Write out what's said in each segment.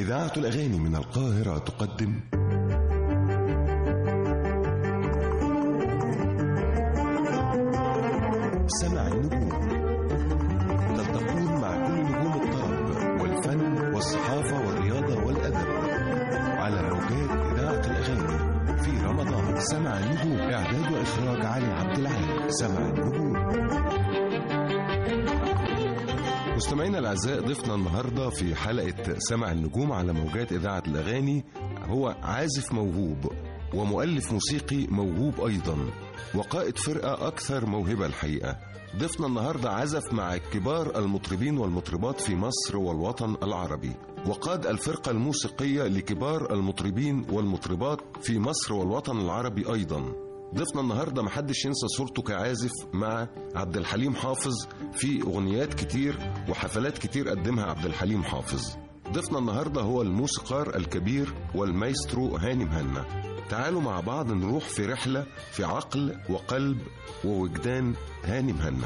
إذاعة الأغاني من القاهرة تقدم سمع النجوم تلتقون مع كل نجوم الطرب والفن والصحافة والرياضة والأدب على موجات إذاعة الأغاني في رمضان سمع النجوم إعداد وإخراج علي عبد العال سمع النجوم مستمعينا الاعزاء ضيفنا النهارده في حلقه سمع النجوم على موجات اذاعه الاغاني هو عازف موهوب ومؤلف موسيقي موهوب ايضا وقائد فرقه اكثر موهبه الحقيقه ضيفنا النهارده عزف مع كبار المطربين والمطربات في مصر والوطن العربي وقاد الفرقه الموسيقيه لكبار المطربين والمطربات في مصر والوطن العربي ايضا ضيفنا النهارده محدش ينسى صورته كعازف مع عبد الحليم حافظ في اغنيات كتير وحفلات كتير قدمها عبد الحليم حافظ ضيفنا النهارده هو الموسيقار الكبير والمايسترو هاني مهنا تعالوا مع بعض نروح في رحله في عقل وقلب ووجدان هاني مهنا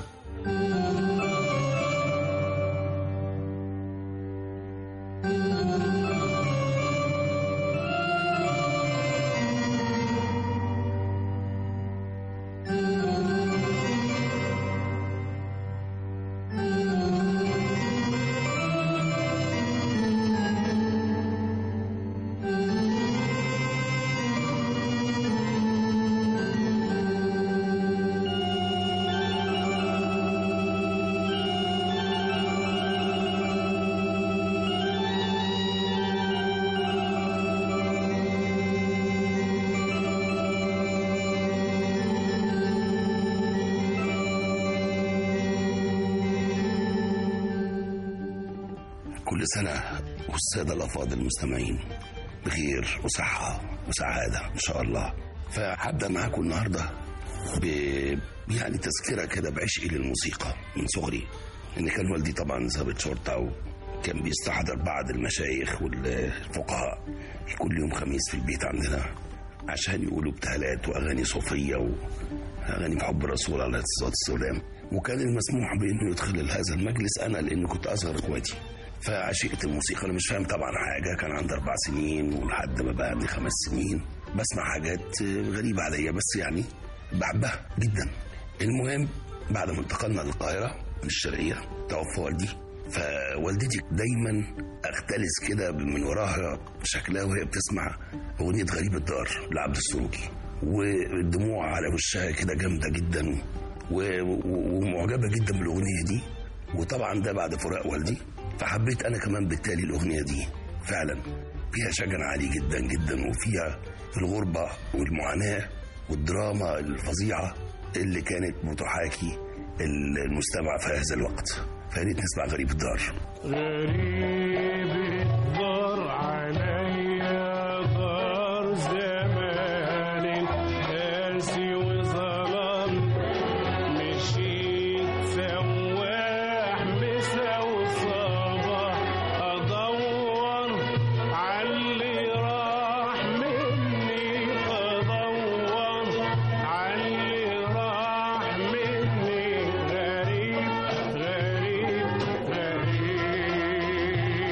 كل سنة والسادة الأفاضل المستمعين بخير وصحة وسعادة إن شاء الله فهبدأ معاكم النهاردة ب يعني تذكرة كده بعشقي للموسيقى من صغري إن كان والدي طبعا ضابط شرطة وكان بيستحضر بعض المشايخ والفقهاء كل يوم خميس في البيت عندنا عشان يقولوا ابتهالات وأغاني صوفية وأغاني بحب الرسول عليه الصلاة والسلام وكان المسموح بإنه يدخل هذا المجلس أنا لأنه كنت أصغر إخواتي فعشقت الموسيقى انا مش فاهم طبعا حاجه كان عندي اربع سنين ولحد ما بقى عندي خمس سنين بسمع حاجات غريبه عليا بس يعني بحبها جدا المهم بعد ما انتقلنا للقاهره من الشرقيه توفى والدي فوالدتي دايما اختلس كده من وراها شكلها وهي بتسمع اغنيه غريب الدار لعبد السروجي والدموع على وشها كده جامده جدا و- و- ومعجبه جدا بالاغنيه دي وطبعا ده بعد فراق والدي فحبيت انا كمان بالتالي الاغنيه دي فعلا فيها شجن عالي جدا جدا وفيها الغربه والمعاناه والدراما الفظيعه اللي كانت بتحاكي المستمع في هذا الوقت فيا ريت نسمع غريب الدار غريب الدار عليا دار زمان قاسي وظلام مشيت سواح مسا وصباح ادور عاللي راح مني ادور عاللي راح مني غريب غريب غريب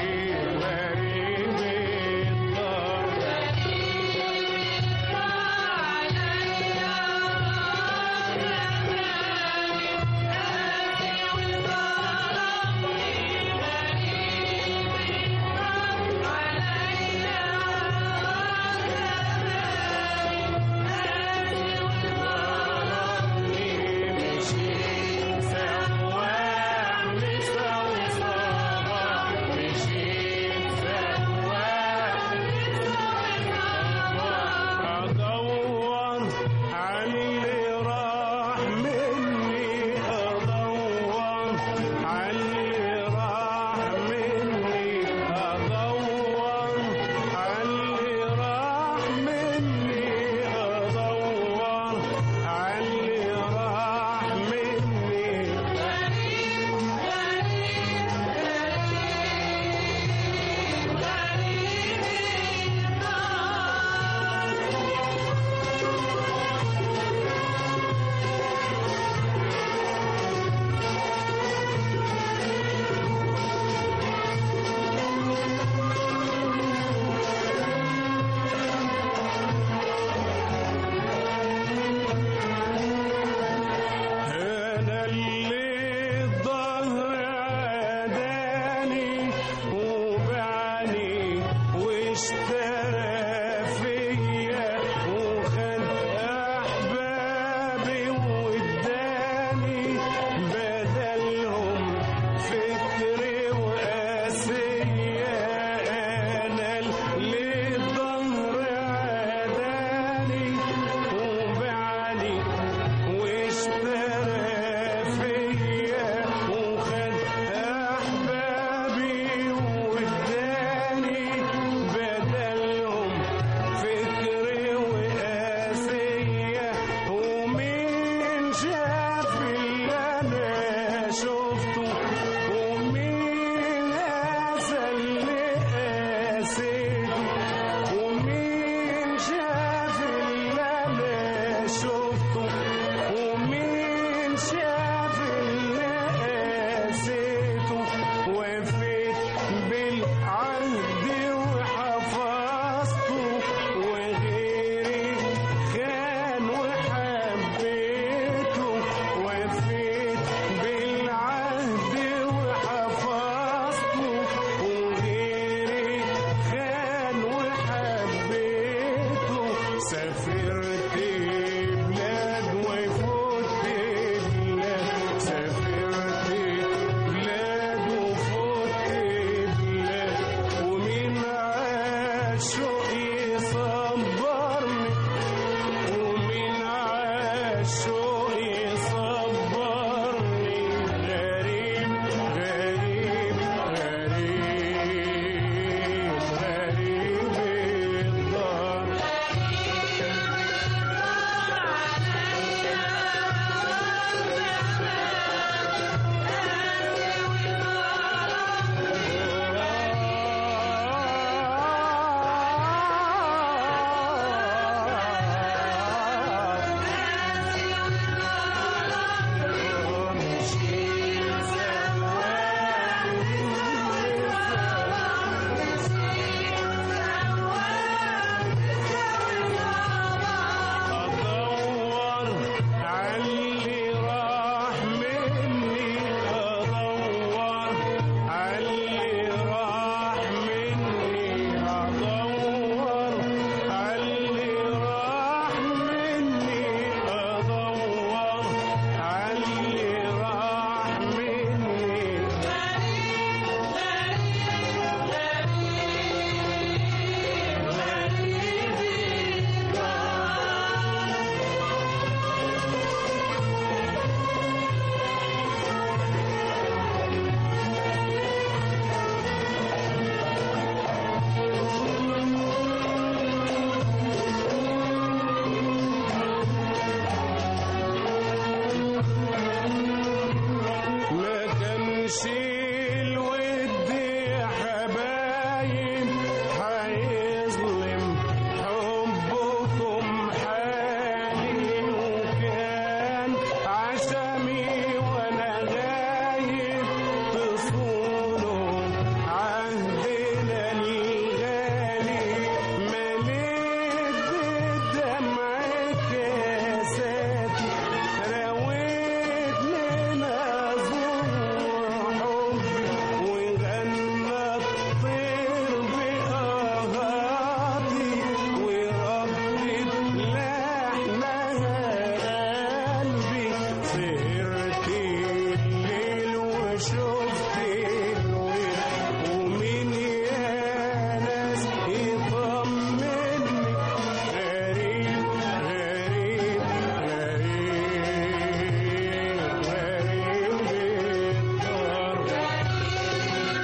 واشترى فيا وخد احبابي واداني بدلهم فكري وقاسية انا اللي الظهر عداني وبعني واشترى فيا وخد احبابي واداني بدلهم فكري وقاسية ومين شاف اللي انا شفته ومين قاسى اللي قاسيته ومين شاف اللي انا شفته ومين شاف اللي قاسيته وفيت بالعهد وحفظته وغيري خان وحبيته وفيت بالعهد وحفظته وغيري خان وحبيته سافرت بلاد وفوت بلاد سافرت بلاد وفوت بلاد ومين عاشق يصبرني ومين عاشق يصبرني غريب غريب غريب غريب الدار أدور عاللي راح مني أدور عاللي راح مني أدور عاللي راح مني أدور عاللي راح مني ما كانش الود يا حبايب هيظلم حبكم حالي وكان عشمي وانا غايب تصونوا عهدنا الغالي مليت بالدمع كاساتي رويت من أزور حبي وغنى الطير بأهاتي وردت لحنها قلبي سهرت الليل وشفت الويل ومين يا ناس يطمني غريب غريب غريب غريب الدار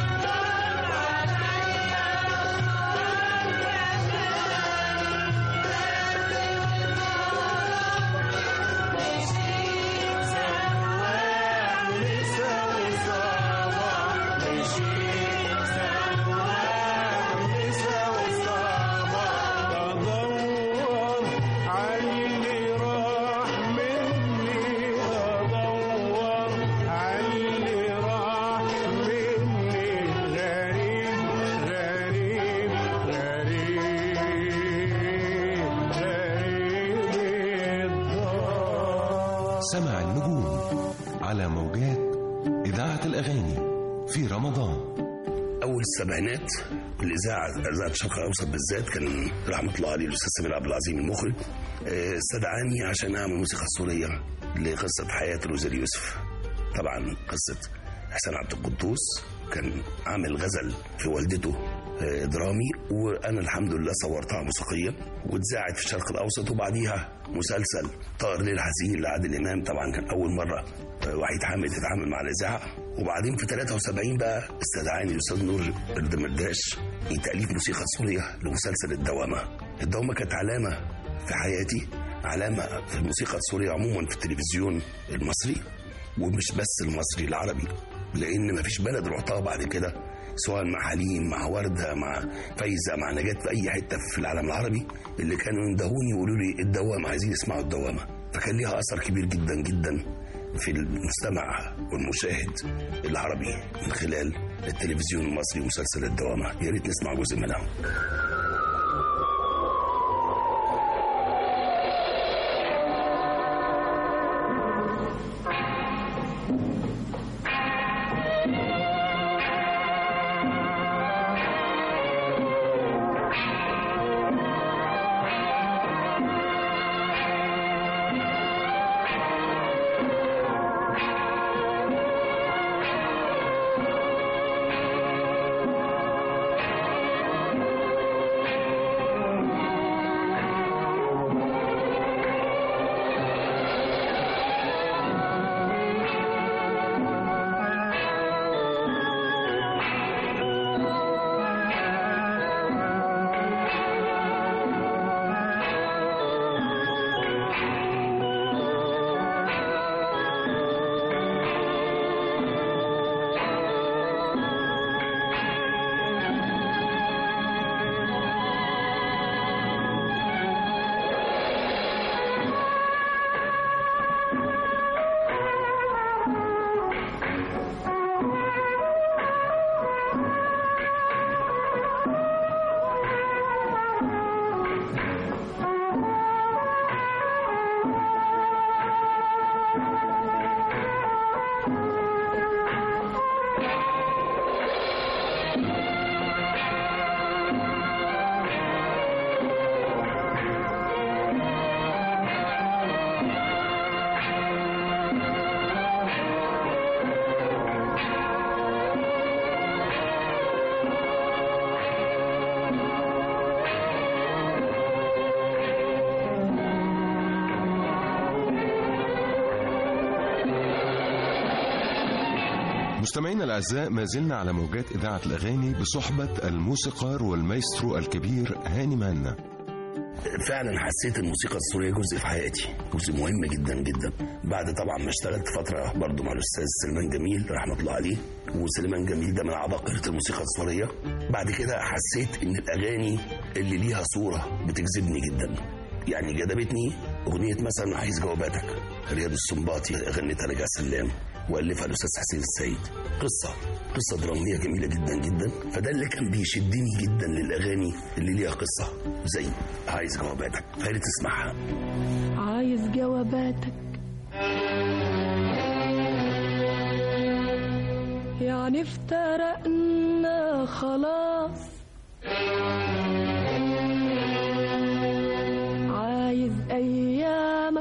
سمع النجوم على موجات إذاعة الأغاني في رمضان أول اول السبعينات الاذاعه اذاعه الشرق الاوسط بالذات كان رحمه الله عليه الاستاذ سمير عبد العظيم المخرج آه، استدعاني عشان اعمل موسيقى سوريه لقصه حياه روزا يوسف طبعا قصه حسين عبد القدوس كان عامل غزل في والدته آه، درامي وانا الحمد لله صورتها موسيقيا واتذاعت في الشرق الاوسط وبعديها مسلسل طائر ليل حزين لعادل امام طبعا كان اول مره آه، وحيد حامد يتعامل مع الاذاعه وبعدين في 73 بقى استدعاني الاستاذ نور الدمرداش لتاليف موسيقى سوريه لمسلسل الدوامه الدوامه كانت علامه في حياتي علامه في الموسيقى السوريه عموما في التلفزيون المصري ومش بس المصري العربي لان مفيش بلد رحتها بعد كده سواء مع حليم مع ورده مع فايزه مع نجاة في اي حته في العالم العربي اللي كانوا يندهوني يقولوا لي الدوامه عايزين يسمعوا الدوامه فكان ليها اثر كبير جدا جدا في المستمع والمشاهد العربي من خلال التلفزيون المصري ومسلسل الدوامه يا ريت نسمع جزء منها مستمعينا الأعزاء ما زلنا على موجات إذاعة الأغاني بصحبة الموسيقار والمايسترو الكبير هاني مهنا فعلا حسيت الموسيقى السورية جزء في حياتي جزء مهم جدا جدا بعد طبعا ما اشتغلت فترة برضو مع الأستاذ سليمان جميل رحمة الله عليه وسليمان جميل ده من عباقرة الموسيقى السورية بعد كده حسيت إن الأغاني اللي ليها صورة بتجذبني جدا يعني جذبتني أغنية مثلا عايز جواباتك رياض السنباطي غنتها رجع سلام والفها الاستاذ حسين السيد قصه قصه دراميه جميله جدا جدا فده اللي كان بيشدني جدا للاغاني اللي ليها قصه زي عايز جواباتك فياريت تسمعها عايز جواباتك يعني افترقنا خلاص عايز ايامك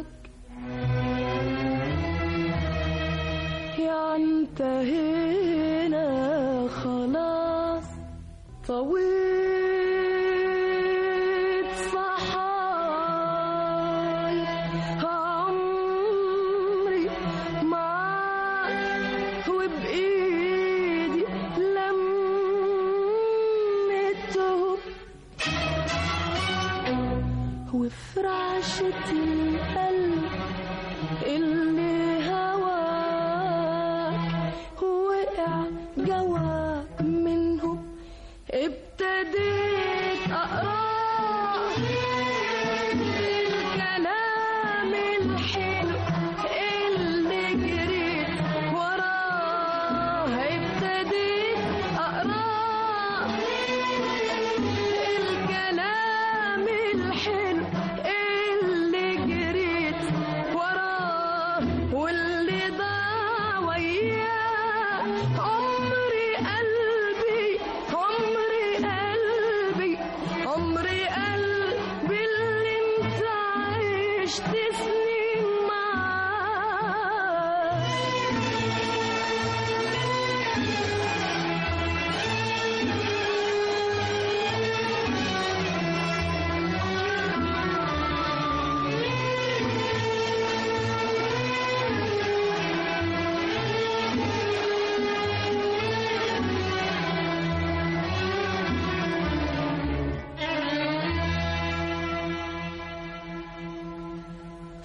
يعني انتهينا خلاص طويت صحاي عمري معاك وبإيدي لميتهم وفي رعشة القلب اللي هواك وقع جواك منه ابتديت أقراه الكلام الحلو اللي جريت وراه ابتديت أقراه الكلام الحلو اللي جريت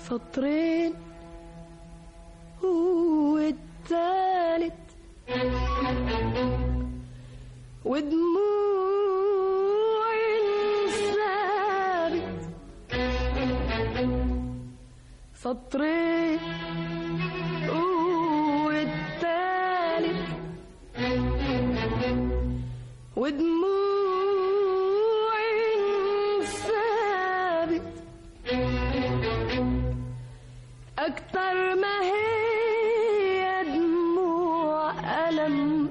سطرين والتالت ودموعي انسابت سطرين والتالت ودموعي انسابت أكتر ما هي دموع ألم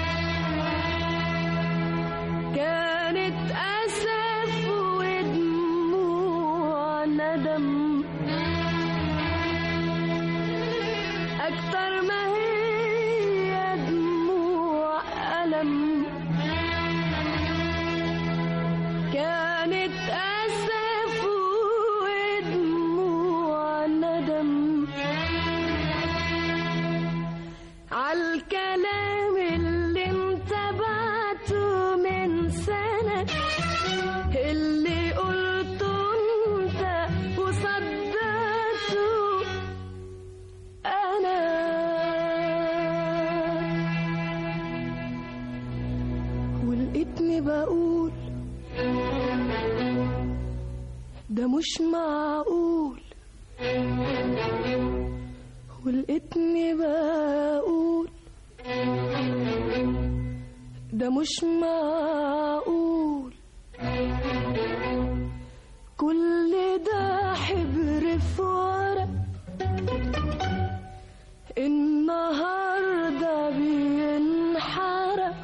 كانت أسف ودموع ندم أكتر ما هي دموع ألم كانت أسف ودموع ندم عالكلام اللي انت بعته من سنة اللي قلته انت وصدقته أنا ولقيتني بقول ده مش معقول ولقيتني بقول ده مش معقول كل ده حبر في ورق النهارده بينحرق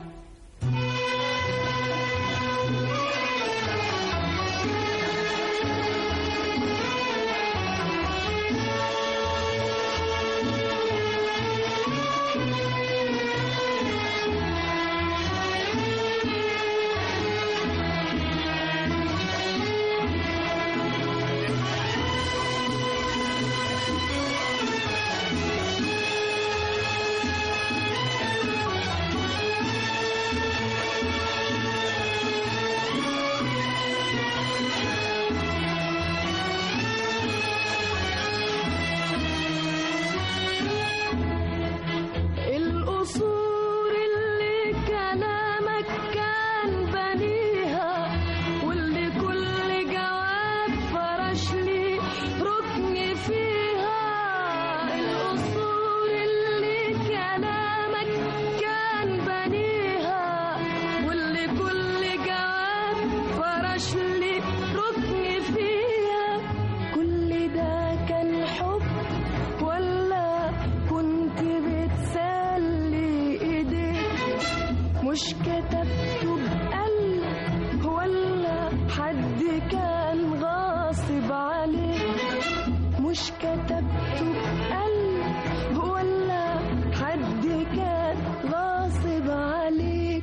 القصور اللي كلامك كان بنيها واللي كل جواب فرش لي ركن فيها القصور اللي كلامك كان بنيها واللي كل جواب فرش لي ركن فيها كل ده كان حب ولا كنت بتسلي ايديك مش كتبته بقلب ولا حد كان غاصب عليك مش كتبته بقلب ولا حد كان غاصب عليك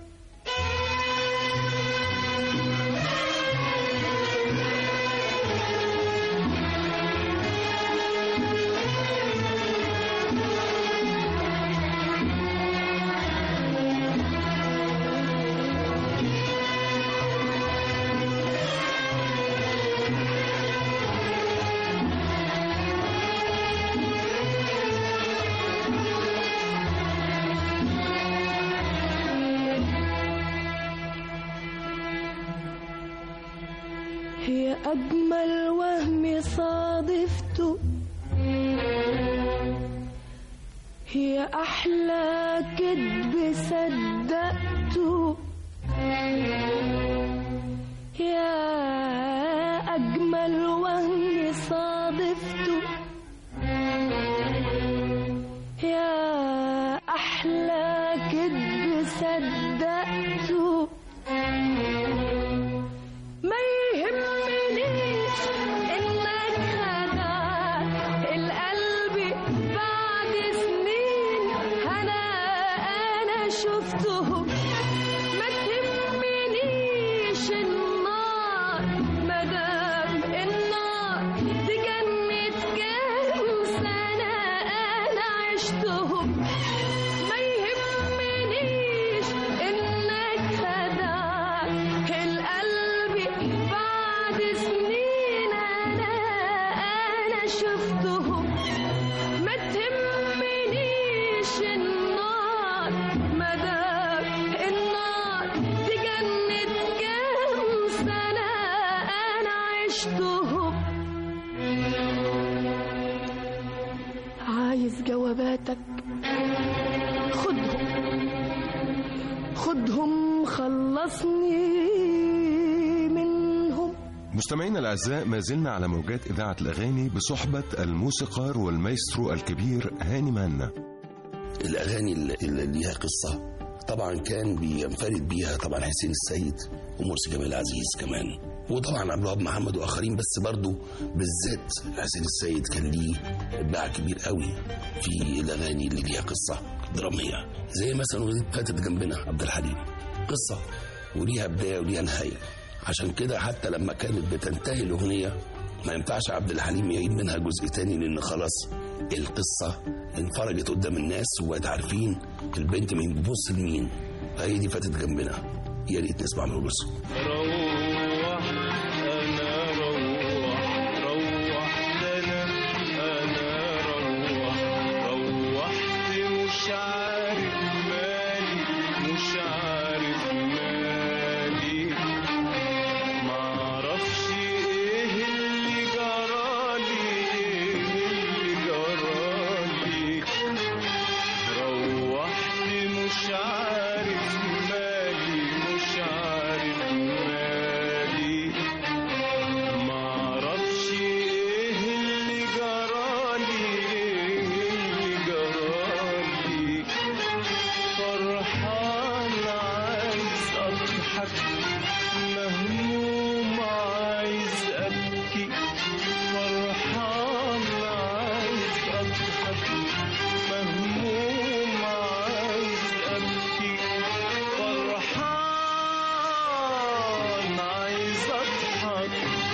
هي أجمل وهم صادفته هي أحلى كذب صدقته يا أجمل وهم صادفته يا أحلى كذب صدقته ما يهمنيش انك خدعت القلب بعد سنين انا انا شفته ما تهمنيش النار مدام النار دي كانت كام سنة انا عشتهم ما يهمنيش انك خدعت القلب بعد سنين انا انا شفتهم ما تهمنيش النار ما دام النار دي جنة كام سنة أنا عشتهم عايز جواباتك خدهم خدهم خلصني منهم مستمعينا الأعزاء ما زلنا على موجات إذاعة الأغاني بصحبة الموسيقار والمايسترو الكبير هاني مهنا الاغاني اللي اللي ليها قصه طبعا كان بينفرد بيها طبعا حسين السيد ومرسي جمال عزيز كمان وطبعا عبد الوهاب محمد واخرين بس برضو بالذات حسين السيد كان ليه ابداع كبير قوي في الاغاني اللي ليها قصه دراميه زي مثلا اغنيه فاتت جنبنا عبد الحليم قصه وليها بدايه وليها نهايه عشان كده حتى لما كانت بتنتهي الاغنيه ما ينفعش عبد الحليم يعيد منها جزء تاني لان خلاص القصه انفرجت قدام الناس وبقت عارفين البنت مين بتبص لمين فهي دي فاتت جنبنا يا ريت نسمع من بص روح انا روح روحت انا انا روح روحت مش عارف مالي مش عارف مالي معرفش ايه اللي جرالي ايه اللي جرالي روحت مش عارف مالي مش عارف مالي معرفش ايه اللي جرالي ايه اللي جرالي فرحان عايز اضحك مهموم عايز ابكي فرحان عايز اضحك مهموم عايز ابكي فرحان عايز اضحك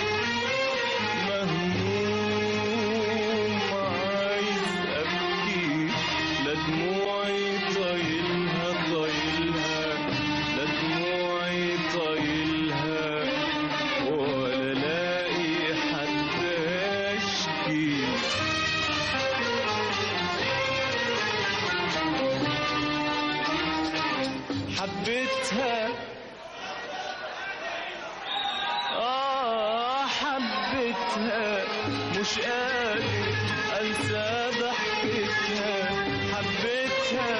مهموم عايز ابكي لا دموعي طايلها طايلها لا دموعي طايلها ولا لاقي حد اشكي حبيتها آه حبيتها مش قادر أنسى ضحكتها حبيتها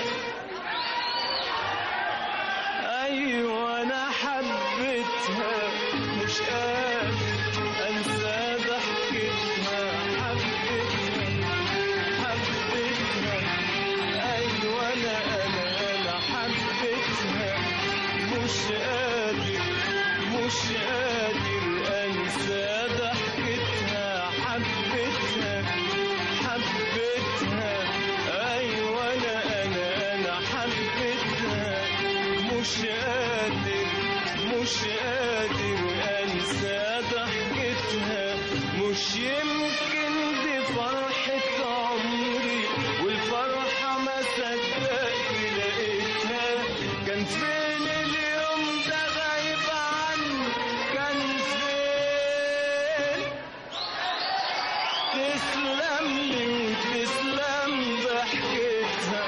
أيوة أنا حبيتها مش قادر أنسى ضحكتها حبيتها حبيتها أيوة أنا أنا أنا حبيتها مش قادر مش قادر أنسى ضحكتها حبيتها حبيتها أيوة أنا أنا أنا حبيتها مش قادر مش قادر أنسى ضحكتها مش يمكن دي فرحة عمري والفرحة ما صدقت لقيتها كان فين اليوم ده غايب عني كان فين تسلم لي وتسلم ضحكتها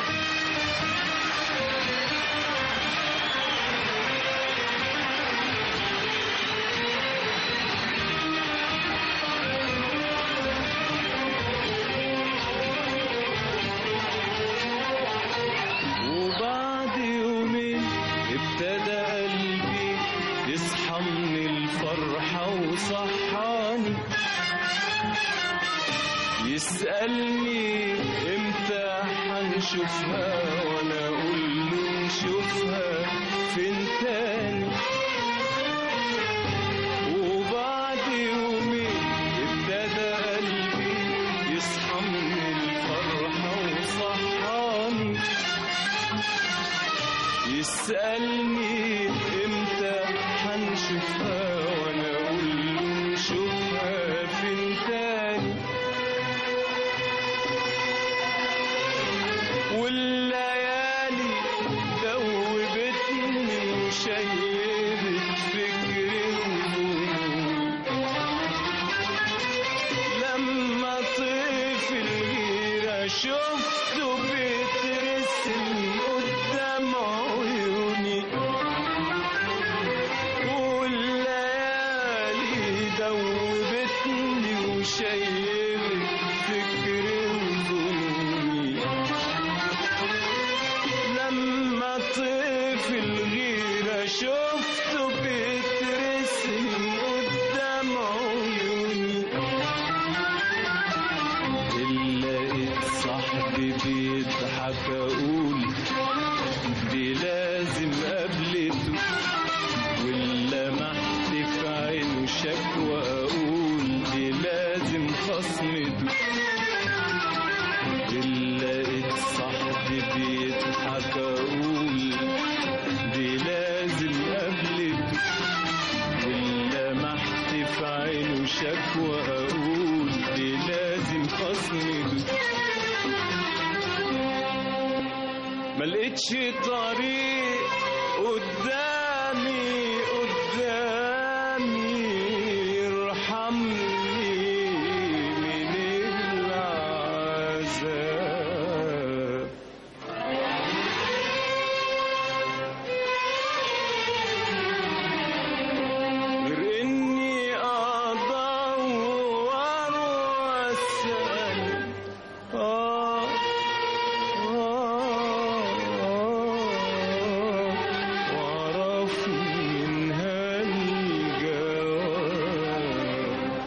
وبعد يومين ابتدى قلبي يصحى من الفرحة وصحاني يسألني امتى هنشوفها وانا اقول له نشوفها فين تاني وبعد يومين ابتدى قلبي يصحى من الفرحة وصحاني يسألني امتى هنشوفها وانا اقول له نشوفها فين تاني والليالي دوبتني وشيبت فكري وهمومي لما طلع دوبتني وشيبت فكري وظنوني لما طفل غيرة شفته بيترسم قدام عيوني لقيت صاحبي بيضحك اقول دي لازم قابلته ولا محت في عينه شكوى اقول دي لازم خصمته لقيت صاحبي بيضحك اقول دي لازم قابلته ولا محت في عينه شكوى اقول دي لازم خصمته ما لقيتش طريق قدامي قدامي يرحمني من العذاب غير اني ادور واسال آه واعرف منها الجواب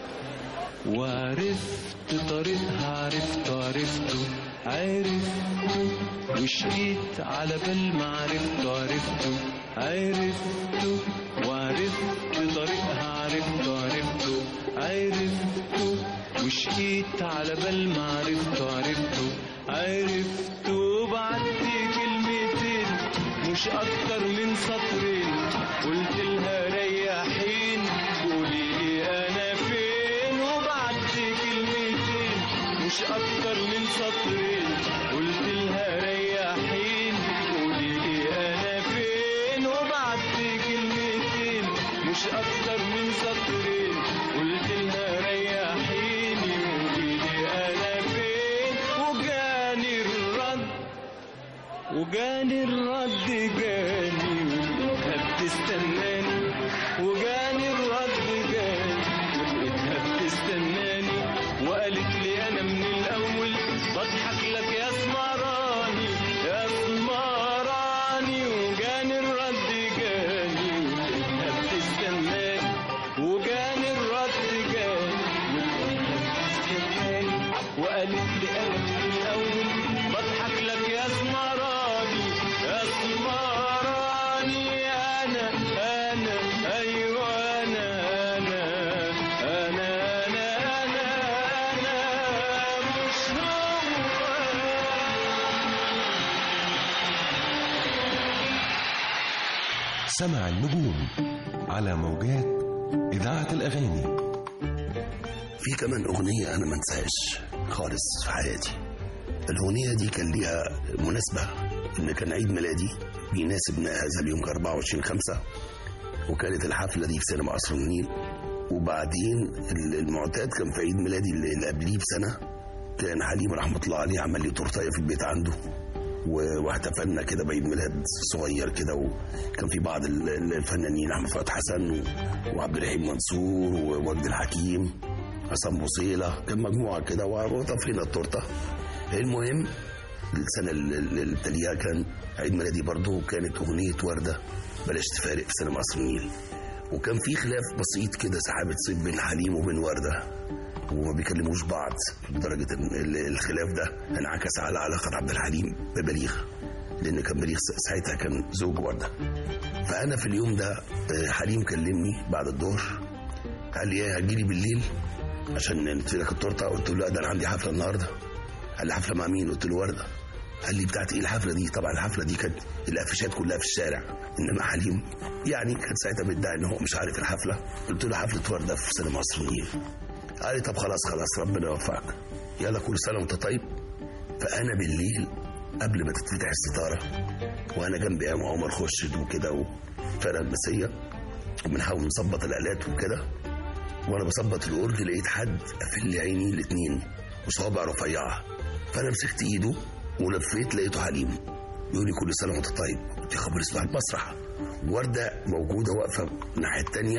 وعرفت طريقها عرفته عرفته عرفته وشقيت على بال ما عرفته عرفته عرفته وعرفت طريقها عرفته عرفته عرفته وشقيت على بال ما عرفته عرفته عرفته وبعت كلمتين مش اكتر من سطرين قلت لها ريحين قولي لي انا فين وبعت كلمتين مش اكتر من سطرين قلت لها ريحين قولي لي انا فين وبعت كلمتين مش اكتر من سطرين قلت لها ريحيني قولي لي انا فين وجاني الرد وجاني الرد جاني ولقيتها بتستناني وجاني الرد جاني ولقيتها بتستناني وقالت لي انا من الاول بضحك لك يا اسمراني يا اسمراني وجاني الرد جاني ولقيتها بتستناني وجاني الرد جاني ولقيتها بتستناني وقالت لي انا من الاول بضحك لك يا اسمراني يا اسمراني انا انا ايوه انا انا انا انا انا انا مش هو سمع النجوم على موجات إذاعة الأغاني في كمان أغنية أنا ما انساهاش خالص في حياتي الأغنية دي كان ليها مناسبة إن كان عيد ميلادي بيناسب هذا اليوم كان 24 5 وكانت الحفلة دي في سينما قصر النيل وبعدين المعتاد كان في عيد ميلادي اللي قبليه بسنة كان حليم رحمة الله عليه عمل لي تورتاية في البيت عنده و- واحتفلنا كده بعيد ميلاد صغير كده وكان في بعض ال- ال- الفنانين احمد فتحي حسن و- وعبد الرحيم منصور ووجد الحكيم حسن بوصيله كان مجموعه كده وطفينا التورته المهم السنه ال- ال- اللي تليها كان عيد ميلادي برضه وكانت اغنيه ورده بلاش تفارق في سينما قصر النيل وكان في خلاف بسيط كده سحابه صيف بين حليم وبين ورده وما بيكلموش بعض لدرجه ان ال- الخلاف ده انعكس على علاقه عبد الحليم ببليغ لان كان بليغ س- ساعتها كان زوج ورده فانا في اليوم ده آه، حليم كلمني بعد الظهر قال لي ايه هتجيلي بالليل عشان ندفي لك التورته قلت له لا ده انا عندي حفله النهارده قال لي حفله مع مين قلت له ورده قال لي بتاعت ايه الحفله دي طبعا الحفله دي كانت الافيشات كلها في الشارع انما حليم يعني كان ساعتها بيدعي ان هو مش عارف الحفله قلت له حفله ورده في سينما قصر النيل قال لي طب خلاص خلاص ربنا يوفقك يلا كل سنه وانت طيب فانا بالليل قبل ما تتفتح الستاره وانا جنبي قام عمر خورشيد وكده وفرقه المسيه وبنحاول نظبط الالات وكده وانا بظبط الاورج لقيت حد قافل لي عيني الاتنين وصوابع رفيعه فانا مسكت ايده ولفيت لقيته حليم بيقول لي كل سنه وانت طيب قلت يا خبر اسمع المسرح ورده موجوده واقفه الناحيه التانيه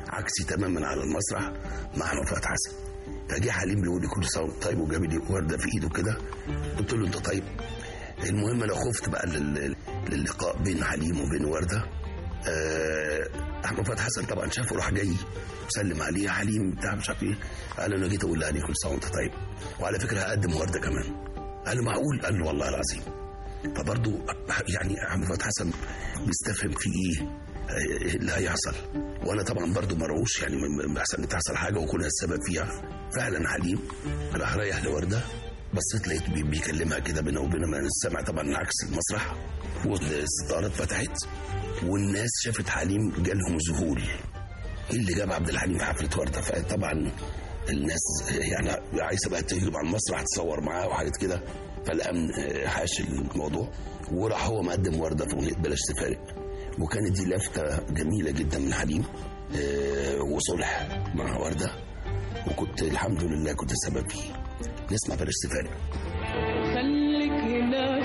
عكسي تماما على المسرح مع احمد فتحي حسن فجه حليم بيقول لي كل سنه وأنت طيب وجاب لي ورده في ايده كده قلت له انت طيب المهم انا خفت بقى لل- للقاء بين حليم وبين ورده آه، احمد فتحي حسن طبعا شافه راح جاي سلم عليه يا حليم بتاع مش عارف ايه قال له انا جيت اقول لهاني كل سنه وانت طيب وعلى فكره هقدم ورده كمان قال له معقول قال له والله العظيم فبرضه يعني احمد فتحي حسن بيستفهم في ايه آه، اللي هيحصل وانا طبعا برضه مرعوش يعني م- م- احسن تحصل حاجه واكون السبب فيها فعلا حليم راح رايح لورده بصيت لقيت بي- بيكلمها كده بينه وبينها ما السمع طبعا عكس المسرح والستاره اتفتحت والناس شافت حليم جالهم ذهول ايه اللي جاب عبد الحليم في حفله ورده فطبعا الناس يعني عايزه بقى تهجم على المسرح تصور معاه وحاجات كده فالامن آه، حاش الموضوع وراح هو مقدم ورده في اغنيه بلاش تفارق وكانت دي لفته جميله جدا من حليم آه، وصلح مع ورده وكنت الحمد لله كنت سبب فيه نسمع بلاش تفارق خليك هنا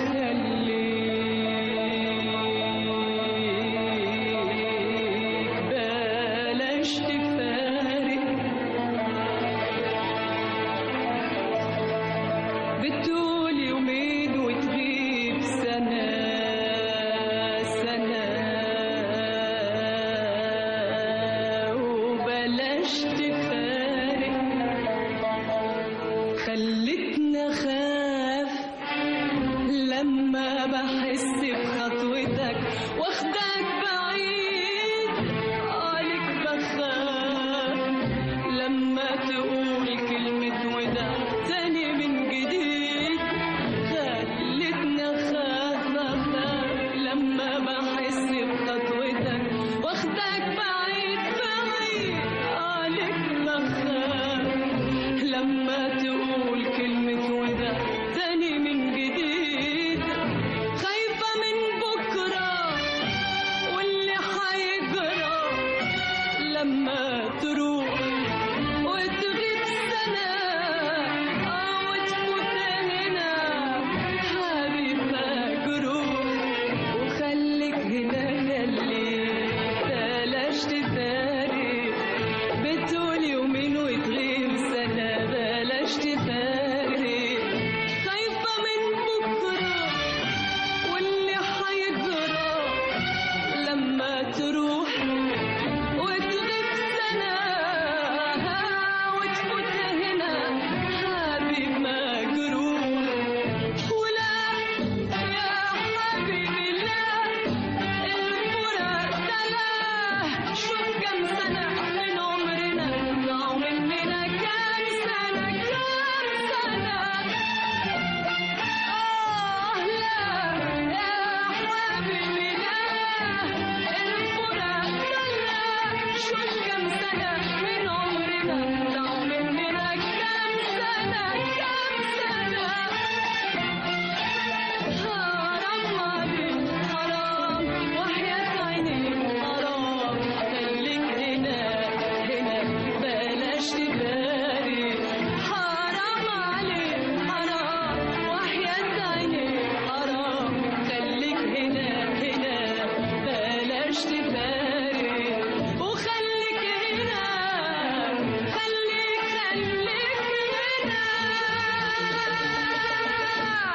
خليك بلاش تفارق بتقول يومين وتغيب سنة سنة وبلاش تفارق خلتنا خاف لما بحس بخطوتك واخدك بعيد عليك بخاف لما تقول كلمة وداع تاني من جديد خلتنا خاف بخاف لما بحس بخطوتك واخدك بعيد بعيد عليك بخاف لما تقول كلمة وداع تاني من جديد خايفة من بكرة واللي حيجرى لما تروح وتغيب سنة أو تفوت هنا حبيب مجروح وخليك هنا ياللي بلاش تفارق بتقول يومين وتغيب سنة بلاش تفارق خايفة من بكرة واللي حيجرى لما تروح وتغيب سنة وتفوت هنا حبيب مجروح ولا يا حبيبي لا الفراق ده شوف كم سنة من عمرنا ضاعوا مننا كام سنة كام سنة آه لا يا حبيبي لا الفراق ده شوف كم سنة من عمرنا ضاعوا مننا كام سنة كام سنة حرام عليك حرام وحياة عينيك حرام خليك هنا هنا بلاش تبارك حرام عليك حرام وحياة عينيك حرام خليك هنا هنا بلاش تبارك وخليك هنا خليك خليك هنا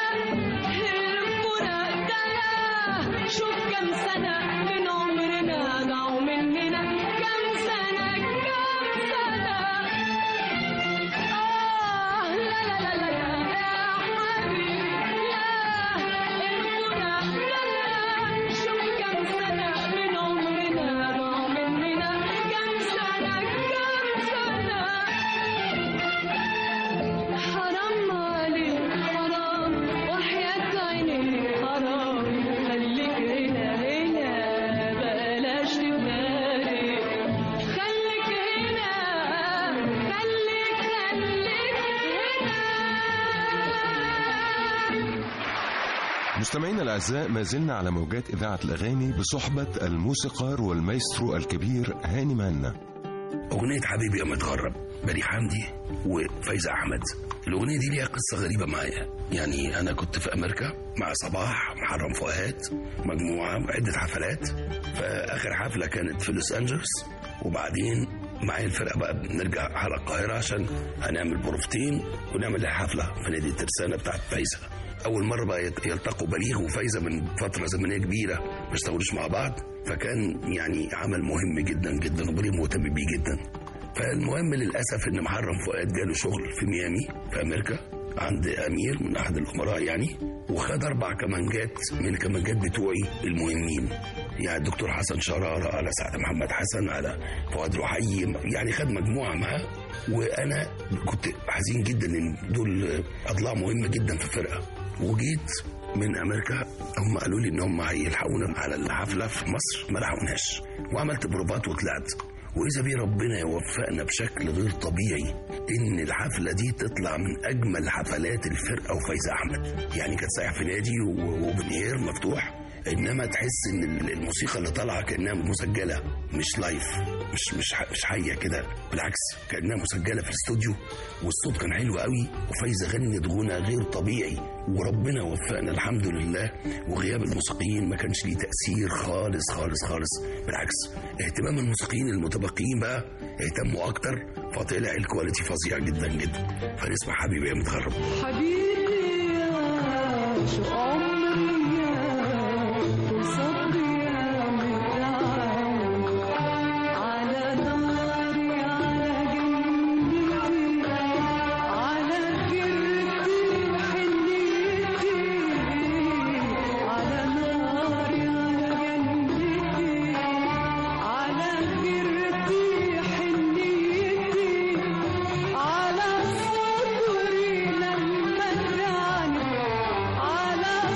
الفراق ده شوف كم سنة من عمرنا ضاعوا مننا كم سنة كم سنة آه لا لا لا لا يا حبيبي لا الفراق ده شوف كم سنة من عمرنا ضاعوا مننا كم سنة كم سنة حرام عليك حرام وحياة عينيك حرام خليك هنا هنا بلاش تبالي خليك هنا خليك خليك هنا مستمعينا الأعزاء ما زلنا على موجات إذاعة الأغاني بصحبة الموسيقار والمايسترو الكبير هاني مهنا أغنية حبيبي يا متغرب بليغ حمدي وفايزة أحمد الأغنية دي ليها قصة غريبة معايا يعني أنا كنت في أمريكا مع صباح محرم فؤاد مجموعة عدة حفلات فآخر حفلة كانت في لوس أنجلوس وبعدين معايا الفرقة بقى بنرجع على القاهرة عشان هنعمل بروفتين ونعمل الحفلة في نادي الترسانة بتاعت فايزة أول مرة بقى يت- يلتقوا بليغ وفايزة من فترة زمنية كبيرة ما اشتغلوش مع بعض فكان يعني عمل مهم جدا جدا وبليغ مهتم بيه جدا فالمهم للاسف ان محرم فؤاد جاله شغل في ميامي في امريكا عند امير من احد الامراء يعني وخد اربع كمانجات من الكمانجات بتوعي المهمين يعني الدكتور حسن شراره على سعد محمد حسن على فؤاد رحيم يعني خد مجموعه معاه وانا كنت حزين جدا ان دول اضلاع مهمه جدا في الفرقه وجيت من امريكا هم قالوا لي ان هم هيلحقونا على الحفله في مصر ما لحقوناش وعملت بروفات وطلعت واذا بيه ربنا يوفقنا بشكل غير طبيعي ان الحفله دي تطلع من اجمل حفلات الفرقه وفايزه احمد يعني كانت سايح في نادي واوبن اير مفتوح انما تحس ان الموسيقى اللي طالعه كانها مسجله مش لايف مش مش ح- مش حيه كده بالعكس كانها مسجله في الاستوديو والصوت كان حلو قوي وفايزه غنت غنى غير طبيعي وربنا وفقنا الحمد لله وغياب الموسيقيين ما كانش ليه تاثير خالص خالص خالص بالعكس اهتمام الموسيقيين المتبقيين بقى اهتموا اكتر فطلع الكواليتي فظيع جدا جدا فنسمع حبيبي يا متغرب حبيبي يا شو عمري يا وصبري يا متعود على ناري على جنتي على غيرتي حنيتي على ناري على جنتي على غيرتي حنيتي على صدري لما تعني على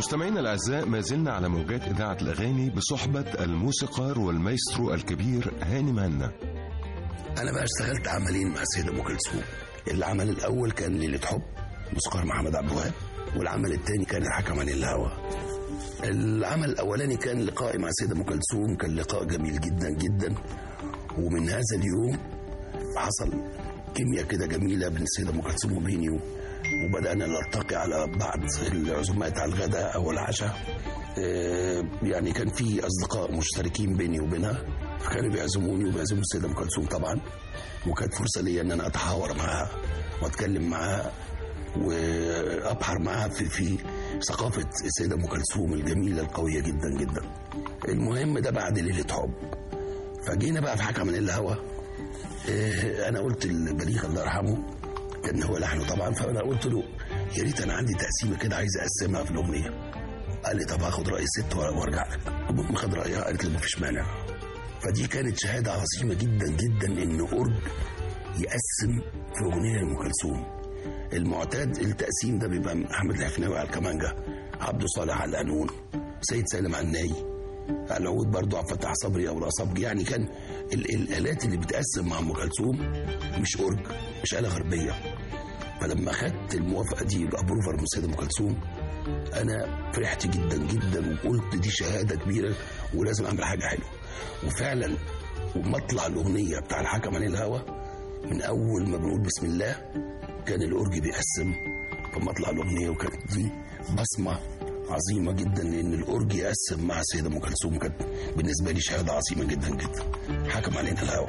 مستمعينا الأعزاء ما زلنا على موجات إذاعة الأغاني بصحبة الموسيقار والمايسترو الكبير هاني مهنا انا بقى اشتغلت عملين مع السيده ام كلثوم العمل الاول كان ليله حب موسيقار محمد عبد الوهاب والعمل الثاني كان الحكم عن الهوى العمل الاولاني كان لقائي مع السيده ام كلثوم كان لقاء جميل جدا جدا ومن هذا اليوم حصل كيمياء كده جميله بين السيده ام كلثوم وبيني وبدانا نلتقي على بعض العزومات على الغداء او العشاء آه، يعني كان في اصدقاء مشتركين بيني وبينها فكانوا بيعزموني وبيعزموا السيده ام كلثوم طبعا وكانت فرصه ليا ان انا اتحاور معاها واتكلم معاها وابحر معاها في في ثقافه السيده ام كلثوم الجميله القويه جدا جدا. المهم ده بعد ليله حب. فجينا بقى في حكم من الهوى آه، انا قلت لبليغ الله يرحمه كان هو لحنه طبعا فانا قلت له يا ريت انا عندي تقسيمه كده عايز اقسمها في الاغنيه. قال لي طب هاخد راي الست وارجع لك. المهم خد رايها قالت لي مفيش مانع. فدي كانت شهاده عظيمه جدا جدا ان اورج يقسم في اغنيه لام كلثوم. المعتاد التقسيم ده بيبقى محمد الحفناوي على الكمانجا عبده صالح على القانون سيد سالم على الناي على العود برضه عبد الفتاح صبري او الاصابجي يعني كان ال- الالات اللي بتقسم مع ام كلثوم مش اورج مش اله غربيه فلما اخدت الموافقه دي الابروفر من السيده ام كلثوم انا فرحت جدا جدا وقلت دي شهاده كبيره ولازم اعمل حاجه حلوه وفعلا ومطلع الاغنيه بتاع الحكم عن الهوى من اول ما بنقول بسم الله كان الاورج بيقسم في مطلع الاغنيه وكانت دي بصمه عظيمه جدا لان الاورج يقسم مع السيده ام كلثوم كانت بالنسبه لي شهاده عظيمه جدا جدا حكم علينا الهوى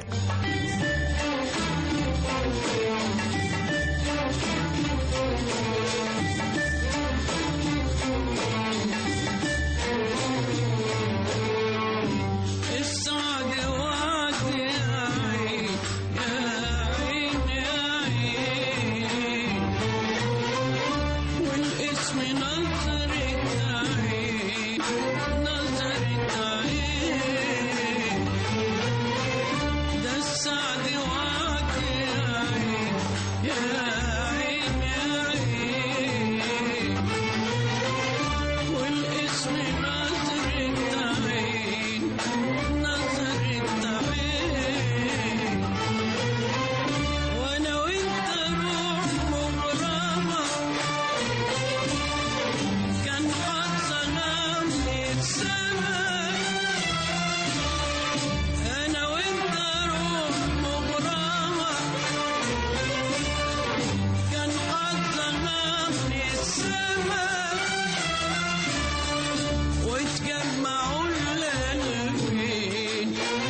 السعد وعد يا عين يا عين يا عين والاسم نظرة عين نظرة عين ده السعد وعد يا عين يا عين يا عين والاسم نظرة عين نظرة عين وانا وانت روح مغرمة كان حظنا من السما انا وانت روح مغرمة كان حظنا من السما وتجمعوا القلبين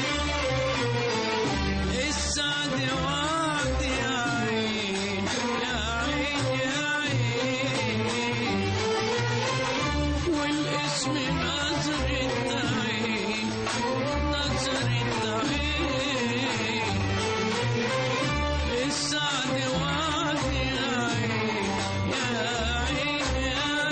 السعد وعد يا عين يا عين يا عين والاسم نظرة عين نظرة عين السعد وعد يا عين يا عين يا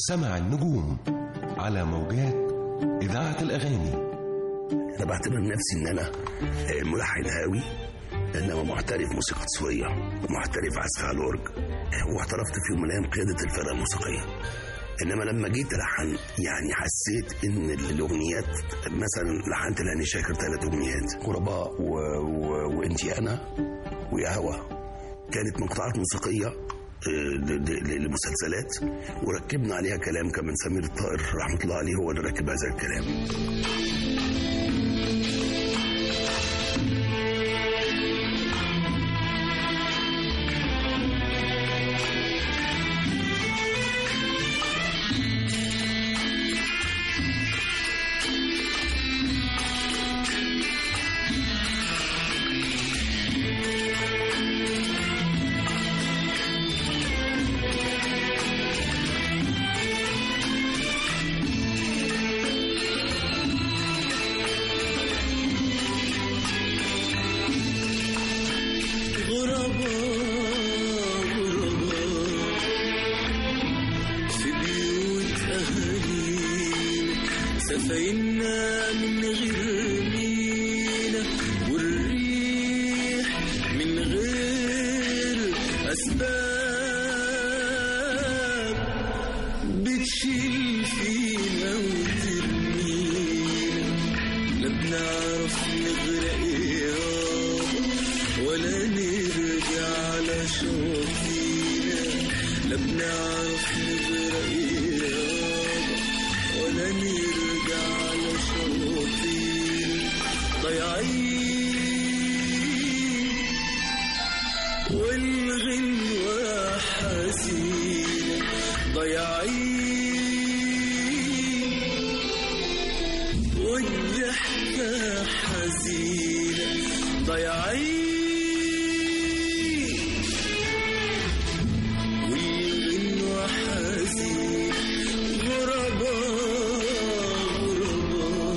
سمع النجوم على موجات إذاعة الأغاني انا بعتبر نفسي ان انا آه، ملحن هاوي انما محترف موسيقى تصويريه ومحترف عزف على الاورج آه، واحترفت في يوم من الايام قياده الفرقه الموسيقيه انما لما جيت الحن يعني حسيت ان الاغنيات مثلا لحنت لهاني شاكر ثلاث اغنيات غرباء و... و... وانتي انا ويا هوا كانت مقطوعات موسيقيه آه، ل- ل- لمسلسلات وركبنا عليها كلام كمان سمير الطائر رحمه الله عليه هو اللي ركب هذا الكلام غرباء غرباء في بيوت أهالينا سفينا من غير مينا والريح من غير أسباب بتشيل فينا وترمينا لا بنعرف نغرق يابا ولا نرجع على شوطينا لا بنعرف نغرق يابا ولا نرجع على شوطينا ضايعين والغنوة حزينة ضايعين والضحكة حزينة ضايعين والغنوة حزينة غرباء غرباء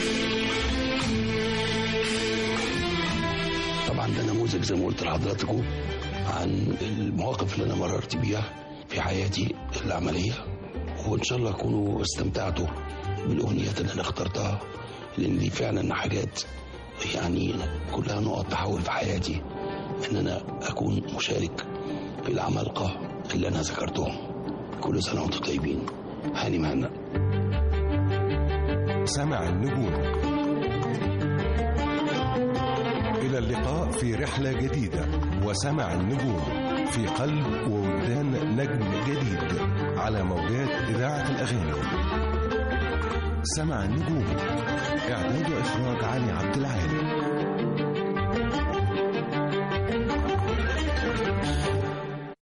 طبعا ده نموذج زي ما قلت لحضراتكم عن المواقف اللي انا مررت بيها في حياتي العمليه وان شاء الله تكونوا استمتعتوا بالاغنيات اللي انا اخترتها لان دي فعلا حاجات يعني كلها نقط تحول في حياتي ان انا اكون مشارك في العمالقه اللي انا ذكرتهم كل سنه وانتم طيبين هاني مهنا سمع النجوم إلى اللقاء في رحلة جديدة وسمع النجوم في قلب ووجدان نجم جديد على موجات إذاعة الأغاني سمع النجوم